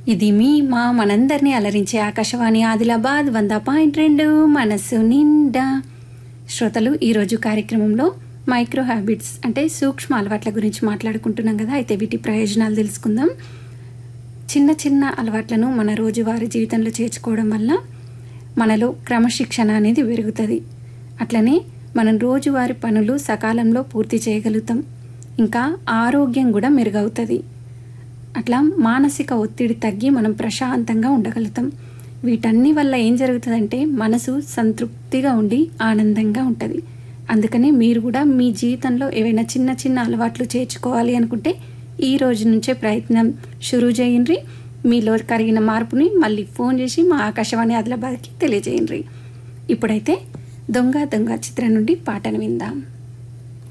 ఇది మీ మా మనందరినీ అలరించే ఆకాశవాణి ఆదిలాబాద్ వంద పాయింట్ రెండు మనసు నిండా శ్రోతలు ఈరోజు కార్యక్రమంలో మైక్రో హ్యాబిట్స్ అంటే సూక్ష్మ అలవాట్ల గురించి మాట్లాడుకుంటున్నాం కదా అయితే వీటి ప్రయోజనాలు తెలుసుకుందాం చిన్న చిన్న అలవాట్లను మన రోజువారీ జీవితంలో చేర్చుకోవడం వల్ల మనలో క్రమశిక్షణ అనేది పెరుగుతుంది అట్లనే మనం రోజువారి పనులు సకాలంలో పూర్తి చేయగలుగుతాం ఇంకా ఆరోగ్యం కూడా మెరుగవుతుంది అట్లా మానసిక ఒత్తిడి తగ్గి మనం ప్రశాంతంగా ఉండగలుగుతాం వీటన్ని వల్ల ఏం జరుగుతుందంటే మనసు సంతృప్తిగా ఉండి ఆనందంగా ఉంటుంది అందుకనే మీరు కూడా మీ జీవితంలో ఏవైనా చిన్న చిన్న అలవాట్లు చేర్చుకోవాలి అనుకుంటే ఈ రోజు నుంచే ప్రయత్నం షురూ చేయండి మీలో కలిగిన మార్పుని మళ్ళీ ఫోన్ చేసి మా ఆకాశవాణి ఆదిలాబాద్కి తెలియజేయండి ఇప్పుడైతే దొంగ దొంగ చిత్రం నుండి పాటను విందాం